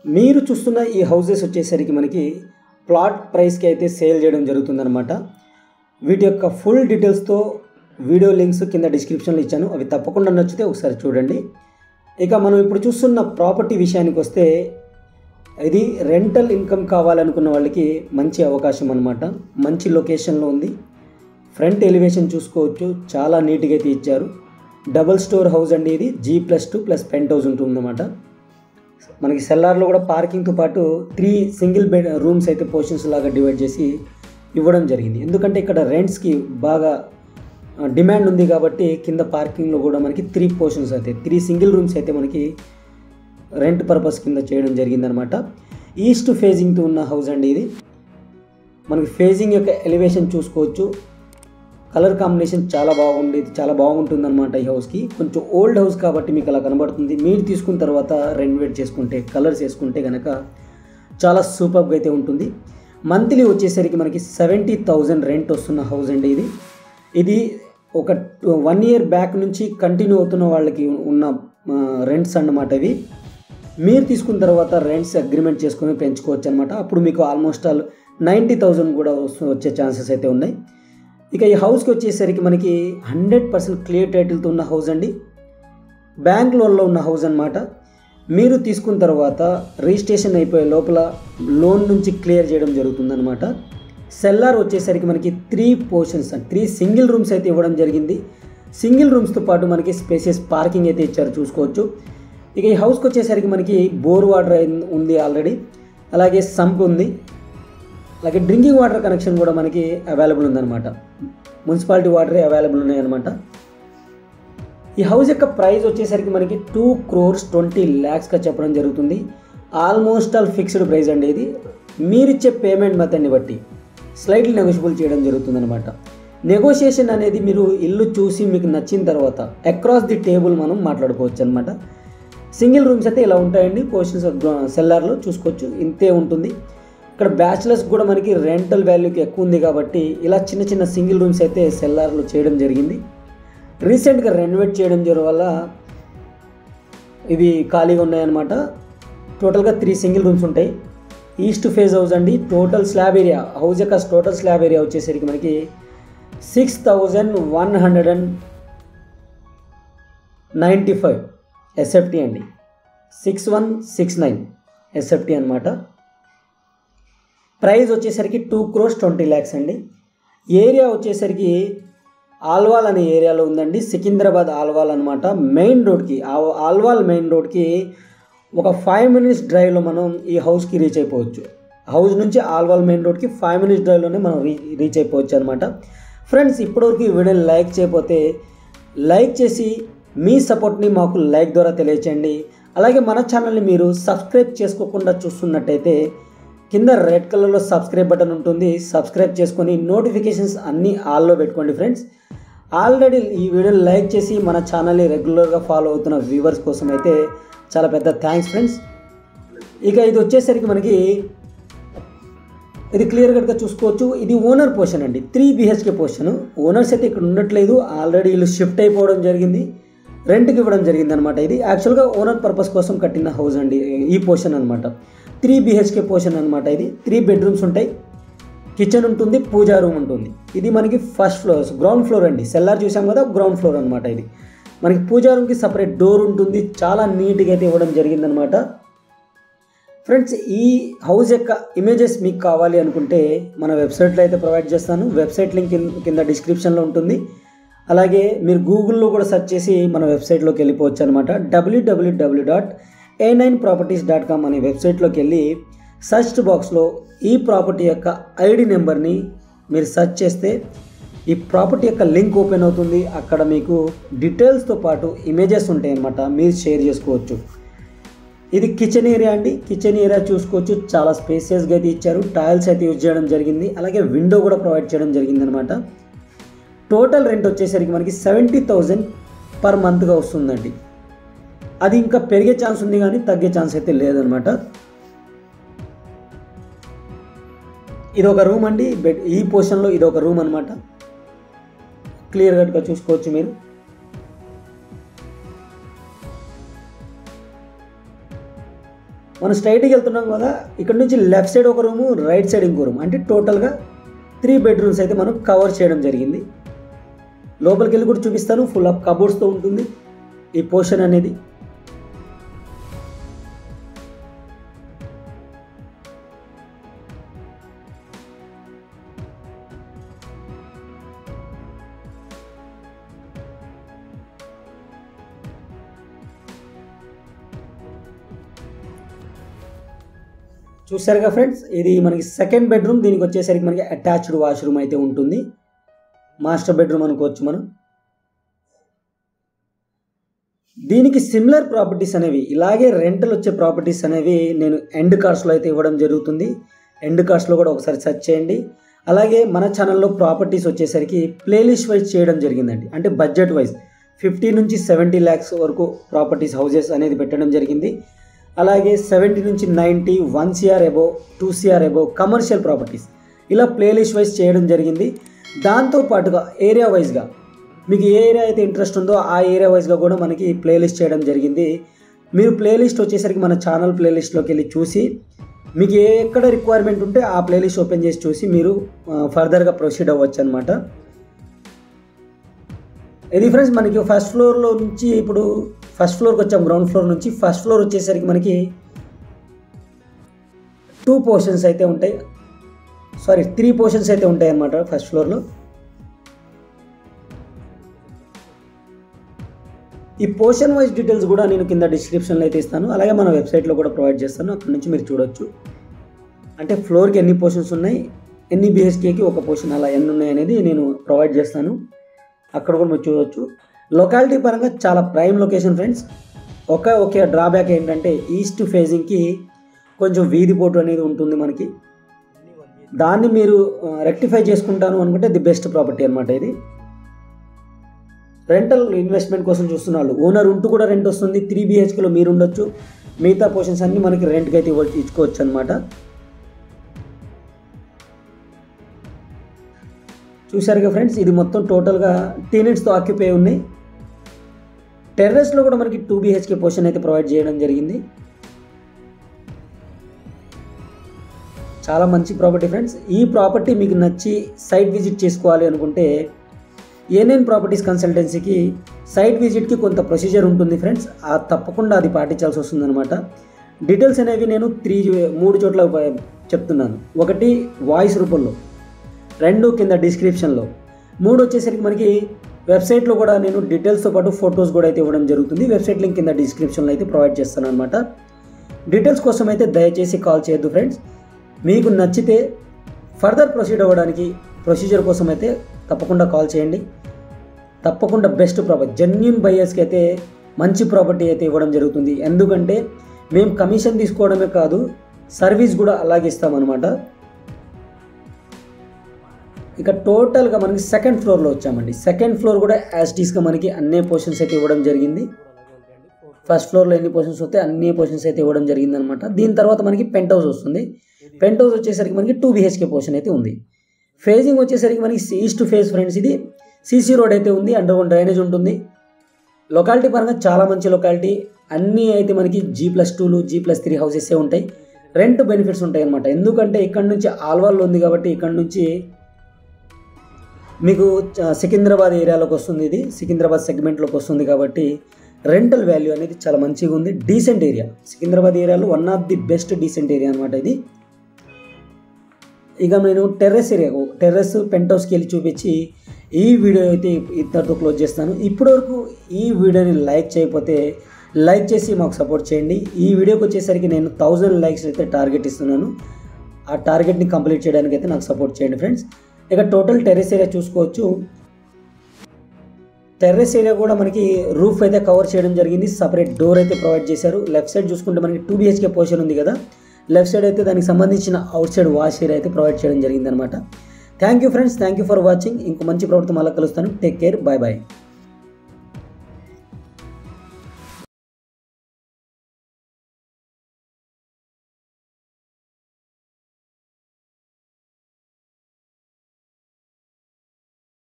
మీరు చూస్తున్న ఈ హౌసెస్ వచ్చేసరికి మనకి ప్లాట్ ప్రైస్కి అయితే సేల్ చేయడం జరుగుతుందన్నమాట వీటి యొక్క ఫుల్ డీటెయిల్స్తో వీడియో లింక్స్ కింద డిస్క్రిప్షన్లో ఇచ్చాను అవి తప్పకుండా నచ్చితే ఒకసారి చూడండి ఇక మనం ఇప్పుడు చూస్తున్న ప్రాపర్టీ విషయానికి వస్తే ఇది రెంటల్ ఇన్కమ్ కావాలనుకున్న వాళ్ళకి మంచి అవకాశం అనమాట మంచి లొకేషన్లో ఉంది ఫ్రంట్ ఎలివేషన్ చూసుకోవచ్చు చాలా నీట్గా అయితే ఇచ్చారు డబుల్ స్టోర్ హౌస్ అండి ఇది G plus two plus pent house ఉంటుందన్నమాట మనకి సెల్లార్లో కూడా పార్కింగ్తో పాటు త్రీ సింగిల్ బెడ్ రూమ్స్ అయితే పోర్షన్స్ లాగా డివైడ్ చేసి ఇవ్వడం జరిగింది ఎందుకంటే ఇక్కడ రెంట్స్కి బాగా డిమాండ్ ఉంది కాబట్టి కింద పార్కింగ్లో కూడా మనకి త్రీ పోర్షన్స్ అయితే త్రీ సింగిల్ రూమ్స్ అయితే మనకి రెంట్ పర్పస్ కింద చేయడం జరిగిందనమాట ఈస్ట్ ఫేజింగ్తో ఉన్న హౌస్ అండి ఇది మనకి ఫేజింగ్ యొక్క ఎలివేషన్ చూసుకోవచ్చు కలర్ కాంబినేషన్ చాలా బాగుంది చాలా బాగుంటుంది అనమాట ఈ హౌస్కి కొంచెం ఓల్డ్ హౌస్ కాబట్టి మీకు అలా కనబడుతుంది మీరు తీసుకున్న తర్వాత రెనోవేట్ చేసుకుంటే కలర్స్ వేసుకుంటే కనుక చాలా సూపర్గా అయితే ఉంటుంది మంత్లీ వచ్చేసరికి మనకి సెవెంటీ థౌజండ్ రెంట్ వస్తున్న హౌస్ అండి ఇది ఇది ఒక వన్ ఇయర్ బ్యాక్ నుంచి కంటిన్యూ అవుతున్న వాళ్ళకి ఉన్న రెంట్స్ అన్నమాట ఇవి మీరు తీసుకున్న తర్వాత రెంట్స్ అగ్రిమెంట్ చేసుకొని పెంచుకోవచ్చు అనమాట అప్పుడు మీకు ఆల్మోస్ట్ ఆల్ నైంటీ థౌజండ్ కూడా వస్తు- వచ్చే ఛాన్సెస్ అయితే ఉన్నాయి ఇక ఈ హౌస్కి వచ్చేసరికి మనకి హండ్రెడ్ పర్సెంట్ క్లియర్ టైటిల్తో ఉన్న హౌస్ అండి బ్యాంక్ లోన్లో ఉన్న హౌస్ అన్నమాట మీరు తీసుకున్న తర్వాత రిజిస్ట్రేషన్ అయిపోయే లోపల లోన్ నుంచి క్లియర్ చేయడం జరుగుతుందన్నమాట సెల్లార్ వచ్చేసరికి మనకి three portions three single rooms అయితే ఇవ్వడం జరిగింది సింగిల్ రూమ్స్తో పాటు మనకి స్పేసియస్ పార్కింగ్ అయితే ఇచ్చారు చూసుకోవచ్చు ఇక ఈ హౌస్కి వచ్చేసరికి మనకి బోర్ వాటర్ అయి- ఉంది ఆల్రెడీ అలాగే సంప్ ఉంది అలాగే డ్రింకింగ్ వాటర్ కనెక్షన్ కూడా మనకి అవైలబుల్ ఉందన్నమాట మున్సిపాలిటీ వాటరే అవైలబుల్ ఉన్నాయన్నమాట ఈ హౌస్ యొక్క ప్రైస్ వచ్చేసరికి మనకి టూ క్రోర్స్ ట్వంటీ ల్యాక్స్గా చెప్పడం జరుగుతుంది ఆల్మోస్ట్ ఆల్ ఫిక్స్డ్ ప్రైస్ అండి ఇది మీరిచ్చే పేమెంట్ మెథడ్ని బట్టి స్లైట్లీ నెగోషియబుల్ చేయడం జరుగుతుందన్నమాట నెగోషియేషన్ అనేది మీరు ఇల్లు చూసి మీకు నచ్చిన తర్వాత అక్రాస్ ది టేబుల్ మనం మాట్లాడుకోవచ్చు అనమాట సింగిల్ రూమ్స్ అయితే ఇలా ఉంటాయండి పోర్షన్స్ సెల్లార్లో చూసుకోవచ్చు ఇంతే ఉంటుంది ఇక్కడ బ్యాచిలర్స్ కూడా మనకి రెంటల్ వాల్యూకి ఎక్కువ ఉంది కాబట్టి ఇలా చిన్న చిన్న సింగిల్ రూమ్స్ అయితే సెల్లార్లో చేయడం జరిగింది రీసెంట్గా రెనోవేట్ చేయడం జరగడం వల్ల ఇవి ఖాళీగా ఉన్నాయన్నమాట టోటల్గా త్రీ సింగిల్ రూమ్స్ ఉంటాయి ఈస్ట్ ఫేజ్ హౌస్ అండి టోటల్ స్లాబ్ ఏరియా హౌస్ యొక్క టోటల్ స్లాబ్ ఏరియా వచ్చేసరికి మనకి six thousand one hundred and ninety five SFT అండి six one six nine SFT అనమాట ప్రైస్ వచ్చేసరికి టూ క్రోర్స్ ట్వంటీ ల్యాక్స్ అండి ఏరియా వచ్చేసరికి ఆల్వాల్ అనే ఏరియాలో ఉందండి సికింద్రాబాద్ ఆల్వాల్ అనమాట మెయిన్ రోడ్కి ఆ- ఆల్వాల్ మెయిన్ రోడ్కి ఒక ఫైవ్ మినిట్స్ డ్రైవ్లో మనం ఈ హౌస్కి రీచ్ అయిపోవచ్చు హౌస్ నుంచి ఆల్వాల్ మెయిన్ రోడ్కి ఫైవ్ మినిట్స్ డ్రైవ్లోనే మనం రీ రీచ్ అయిపోవచ్చు అనమాట ఫ్రెండ్స్ ఇప్పటివరకు ఈ వీడియోని లైక్ చేయకపోతే లైక్ చేసి మీ సపోర్ట్ని మాకు లైక్ ద్వారా తెలియచేయండి అలాగే మన ఛానల్ని మీరు సబ్స్క్రైబ్ చేసుకోకుండా చూస్తున్నట్టయితే కింద రెడ్ కలర్లో సబ్స్క్రైబ్ బటన్ ఉంటుంది సబ్స్క్రైబ్ చేసుకొని నోటిఫికేషన్స్ అన్నీ ఆల్లో పెట్టుకోండి ఫ్రెండ్స్ ఆల్రెడీ ఈ వీడియోని లైక్ చేసి మన ఛానల్ని రెగ్యులర్గా ఫాలో అవుతున్న వ్యూవర్స్ కోసం అయితే చాలా పెద్ద థ్యాంక్స్ ఫ్రెండ్స్ ఇక ఇది వచ్చేసరికి మనకి ఇది క్లియర్ కట్గా చూసుకోవచ్చు ఇది ఓనర్ పోర్షన్ అండి త్రీ బిహెచ్కే పోర్షన్ ఓనర్స్ అయితే ఇక్కడ ఉండట్లేదు ఆల్రెడీ వీళ్ళు షిఫ్ట్ అయిపోవడం జరిగింది రెంట్కి ఇవ్వడం జరిగింది అనమాట ఇది యాక్చువల్గా ఓనర్ పర్పస్ కోసం కట్టిన హౌస్ అండి ఈ పోర్షన్ అనమాట త్రీ బిహెచ్కే పోర్షన్ అనమాట ఇది త్రీ బెడ్రూమ్స్ ఉంటాయి కిచెన్ ఉంటుంది పూజా రూమ్ ఉంటుంది ఇది మనకి ఫస్ట్ ఫ్లోర్ గ్రౌండ్ ఫ్లోర్ అండి సెల్లార్ చూసాం కదా గ్రౌండ్ ఫ్లోర్ అనమాట ఇది మనకి పూజా రూమ్కి సపరేట్ డోర్ ఉంటుంది చాలా నీట్గా అయితే ఇవ్వడం జరిగిందనమాట ఫ్రెండ్స్ ఈ హౌస్ యొక్క ఇమేజెస్ మీకు కావాలి అనుకుంటే మన వెబ్సైట్లో అయితే ప్రొవైడ్ చేస్తాను వెబ్సైట్ లింక్ కింద- కింద డిస్క్రిప్షన్లో ఉంటుంది అలాగే మీరు గూగుల్లో కూడా సెర్చ్ చేసి మన వెబ్సైట్లోకి వెళ్ళిపోవచ్చు అనమాట డబ్ల్యూడబ్ల్యూడబ్ల్యూ dot A nine properties dot com అనే వెబ్సైట్లోకి వెళ్ళి సర్చ్ బాక్స్లో ఈ ప్రాపర్టీ యొక్క ఐడి నెంబర్ని మీరు సెర్చ్ చేస్తే ఈ ప్రాపర్టీ యొక్క లింక్ ఓపెన్ అవుతుంది అక్కడ మీకు డీటెయిల్స్తో పాటు ఇమేజెస్ ఉంటాయి అన్నమాట మీరు షేర్ చేసుకోవచ్చు ఇది కిచెన్ ఏరియా అండి కిచెన్ ఏరియా చూసుకోవచ్చు చాలా స్పేసియస్గా అయితే ఇచ్చారు టైల్స్ అయితే యూజ్ చేయడం జరిగింది అలాగే విండో కూడా ప్రొవైడ్ చేయడం జరిగింది అనమాట టోటల్ రెంట్ వచ్చేసరికి మనకి సెవెంటీ థౌజండ్ పర్ మంత్గా వస్తుందండి అది ఇంకా పెరిగే ఛాన్స్ ఉంది కానీ తగ్గే ఛాన్స్ అయితే లేదనమాట ఇది ఒక రూమ్ అండి బెడ్ ఈ పొజిషన్లో ఇది ఒక రూమ్ అనమాట క్లియర్ కట్గా చూసుకోవచ్చు మీరు మనం స్ట్రైట్కి వెళ్తున్నాం కదా ఇక్కడ నుంచి లెఫ్ట్ సైడ్ ఒక రూము రైట్ సైడ్ ఇంకో రూమ్ అంటే టోటల్గా త్రీ బెడ్రూమ్స్ అయితే మనం కవర్ చేయడం జరిగింది లోపలికి వెళ్ళి కూడా చూపిస్తాను ఫుల్ ఆఫ్ కబోర్డ్స్తో ఉంటుంది ఈ పోర్షన్ అనేది చూసారుగా ఫ్రెండ్స్ ఇది మనకి సెకండ్ బెడ్రూమ్ దీనికి వచ్చేసరికి మనకి అటాచ్డ్ వాష్రూమ్ అయితే ఉంటుంది మాస్టర్ బెడ్రూమ్ అనుకోవచ్చు మనం దీనికి సిమిలర్ ప్రాపర్టీస్ అనేవి ఇలాగే రెంటల్ వచ్చే ప్రాపర్టీస్ అనేవి నేను ఎండ్ కార్డ్స్లో అయితే ఇవ్వడం జరుగుతుంది ఎండ్ కార్డ్స్లో కూడా ఒకసారి సెర్చ్ చేయండి అలాగే మన ఛానల్లో ప్రాపర్టీస్ వచ్చేసరికి ప్లేలిస్ట్ వైజ్ చేయడం జరిగిందండి అంటే బడ్జెట్ వైజ్ ఫిఫ్టీ నుంచి సెవెంటీ ల్యాక్స్ వరకు ప్రాపర్టీస్ హౌసెస్ అనేది పెట్టడం జరిగింది అలాగే సెవెంటీ నుంచి ninety one CR above two CR above commercial properties ఇలా ప్లేలిస్ట్ వైజ్ చేయడం జరిగింది దాంతో పాటుగా ఏరియా వైజ్గా మీకు ఏ ఏరియా అయితే ఇంట్రెస్ట్ ఉందో ఆ ఏరియా వైజ్గా కూడా మనకి ప్లేలిస్ట్ చేయడం జరిగింది మీరు ప్లేలిస్ట్ వచ్చేసరికి మన ఛానల్ ప్లేలిస్ట్లోకి వెళ్ళి చూసి మీకు ఏ ఎక్కడ రిక్వైర్మెంట్ ఉంటే ఆ ప్లేలిస్ట్ ఓపెన్ చేసి చూసి మీరు ఫర్దర్గా ప్రొసీడ్ అవ్వచ్చు అనమాట ఇది ఫ్రెండ్స్ మనకి ఫస్ట్ ఫ్లోర్లో నుంచి ఇప్పుడు ఫస్ట్ ఫ్లోర్కి వచ్చాం గ్రౌండ్ ఫ్లోర్ నుంచి ఫస్ట్ ఫ్లోర్ వచ్చేసరికి మనకి టూ పోర్షన్స్ అయితే ఉంటాయి సారీ త్రీ పోర్షన్స్ అయితే ఉంటాయి అన్నమాట ఫస్ట్ ఫ్లోర్లో ఈ పోర్షన్ వైజ్ డీటెయిల్స్ కూడా నేను కింద డిస్క్రిప్షన్లో అయితే ఇస్తాను అలాగే మన వెబ్సైట్లో కూడా ప్రొవైడ్ చేస్తాను అక్కడ నుంచి మీరు చూడొచ్చు అంటే ఫ్లోర్కి ఎన్ని పోర్షన్స్ ఉన్నాయి ఎన్ని బిహెచ్కేకి ఒక పోర్షన్ అలా ఎన్ని ఉన్నాయి అనేది నేను ప్రొవైడ్ చేస్తాను అక్కడ కూడా మీరు చూడవచ్చు లొకాలిటీ పరంగా చాలా ప్రైమ్ లొకేషన్ ఫ్రెండ్స్ ఒక ఒకే డ్రాబ్యాక్ ఏంటంటే ఈస్ట్ ఫేజింగ్కి కొంచెం వీధి పోటు అనేది ఉంటుంది మనకి దాన్ని మీరు రెక్టిఫై చేసుకుంటాను అనుకుంటే ది బెస్ట్ ప్రాపర్టీ అనమాట ఇది రెంటల్ ఇన్వెస్ట్మెంట్ కోసం చూస్తున్న వాళ్ళు ఓనర్ ఉంటూ కూడా రెంట్ వస్తుంది త్రీ బిహెచ్కేలో మీరు ఉండొచ్చు మిగతా పోర్షన్స్ అన్నీ మనకి రెంట్కి అయితే ఇవ్వ ఇచ్చుకోవచ్చు అనమాట చూసారుగా ఫ్రెండ్స్ ఇది మొత్తం టోటల్గా టీనెట్స్తో ఆక్యుపై ఉన్నాయి టెర్రస్లో కూడా మనకి టూ బిహెచ్కే పోర్షన్ అయితే ప్రొవైడ్ చేయడం జరిగింది చాలా మంచి ప్రాపర్టీ ఫ్రెండ్స్ ఈ ప్రాపర్టీ మీకు నచ్చి సైట్ విజిట్ చేసుకోవాలి అనుకుంటే ఏనేన్ ప్రాపర్టీస్ కన్సల్టెన్సీకి సైట్ విజిట్కి కొంత ప్రొసీజర్ ఉంటుంది ఫ్రెండ్స్ ఆ తప్పకుండా అది పాటించాల్సి వస్తుందన్నమాట డీటెయిల్స్ అనేవి నేను త్రీ మూడు చోట్ల చెప్తున్నాను ఒకటి వాయిస్ రూపంలో రెండు కింద డిస్క్రిప్షన్లో మూడు వచ్చేసరికి మనకి వెబ్సైట్లో కూడా నేను డీటెయిల్స్తో పాటు ఫొటోస్ కూడా అయితే ఇవ్వడం జరుగుతుంది వెబ్సైట్ లింక్ కింద డిస్క్రిప్షన్లో అయితే ప్రొవైడ్ చేస్తాను అనమాట డీటెయిల్స్ కోసం అయితే దయచేసి కాల్ చేయొద్దు ఫ్రెండ్స్ మీకు నచ్చితే ఫర్దర్ ప్రొసీడ్ అవ్వడానికి ప్రొసీజర్ కోసం అయితే తప్పకుండా కాల్ చేయండి తప్పకుండా బెస్ట్ ప్రాపర్టీ జెన్యున్ బయ్యర్స్కి అయితే మంచి ప్రాపర్టీ అయితే ఇవ్వడం జరుగుతుంది ఎందుకంటే మేము కమిషన్ తీసుకోవడమే కాదు సర్వీస్ కూడా అలాగే ఇస్తామన్నమాట ఇక టోటల్గా మనకి సెకండ్ ఫ్లోర్లో వచ్చామండి సెకండ్ ఫ్లోర్ కూడా యాస్టీస్గా మనకి అన్ని పోర్షన్స్ అయితే ఇవ్వడం జరిగింది ఫస్ట్ ఫ్లోర్లో ఎన్ని పోర్షన్స్ వస్తే అన్ని పోర్షన్స్ అయితే ఇవ్వడం జరిగింది అనమాట దీని తర్వాత మనకి పెంట్ హౌస్ వస్తుంది పెంట్ హౌస్ వచ్చేసరికి మనకి టూ బిహెచ్కే పోర్షన్ అయితే ఉంది ఫేజింగ్ వచ్చేసరికి మనకి ఈస్ట్ ఫేజ్ ఫ్రెండ్స్ ఇది సీసీ రోడ్ అయితే ఉంది అండర్ గ్రౌండ్ డ్రైనేజ్ ఉంటుంది లొకాలిటీ పరంగా చాలా మంచి లొకాలిటీ అన్నీ అయితే మనకి జీ ప్లస్ టూలు జీ ప్లస్ త్రీ హౌసెస్ ఉంటాయి రెంట్ బెనిఫిట్స్ ఉంటాయి అనమాట ఎందుకంటే ఇక్కడ నుంచి ఆల్వాల్లో ఉంది కాబట్టి ఇక్కడ నుంచి మీకు సికింద్రాబాద్ ఏరియాలోకి వస్తుంది ఇది సికింద్రాబాద్ సెగ్మెంట్లోకి వస్తుంది కాబట్టి రెంటల్ వాల్యూ అనేది చాలా మంచిగా ఉంది డీసెంట్ ఏరియా సికింద్రాబాద్ ఏరియాలో one of the best decent area అనమాట ఇది ఇక నేను టెర్రస్ ఏరియా టెర్రస్ పెంట్ హౌస్కి వెళ్ళి చూపించి ఈ వీడియో అయితే ఇద్దరితో క్లోజ్ చేస్తాను ఇప్పటివరకు ఈ వీడియోని లైక్ చేయకపోతే లైక్ చేసి మాకు సపోర్ట్ చేయండి ఈ వీడియోకి వచ్చేసరికి నేను థౌజండ్ లైక్స్ అయితే టార్గెట్ ఇస్తున్నాను ఆ టార్గెట్ని కంప్లీట్ చేయడానికి అయితే నాకు సపోర్ట్ చేయండి ఫ్రెండ్స్ ఇక టోటల్ టెర్రస్ ఏరియా చూసుకోవచ్చు టెర్రస్ ఏరియా కూడా మనకి రూఫ్ అయితే కవర్ చేయడం జరిగింది సపరేట్ డోర్ అయితే ప్రొవైడ్ చేశారు లెఫ్ట్ సైడ్ చూసుకుంటే మనకి టూ బిహెచ్కే పోర్షన్ ఉంది కదా లెఫ్ట్ సైడ్ అయితే దానికి సంబంధించిన అవుట్ సైడ్ వాష్ ఏరియా అయితే ప్రొవైడ్ చేయడం జరిగింది అనమాట thank you friends thank you for watching ఇంకో మంచి ప్రవర్తన మళ్ళీ కలుస్తాను టేక్ కేర్ బాయ్ బాయ్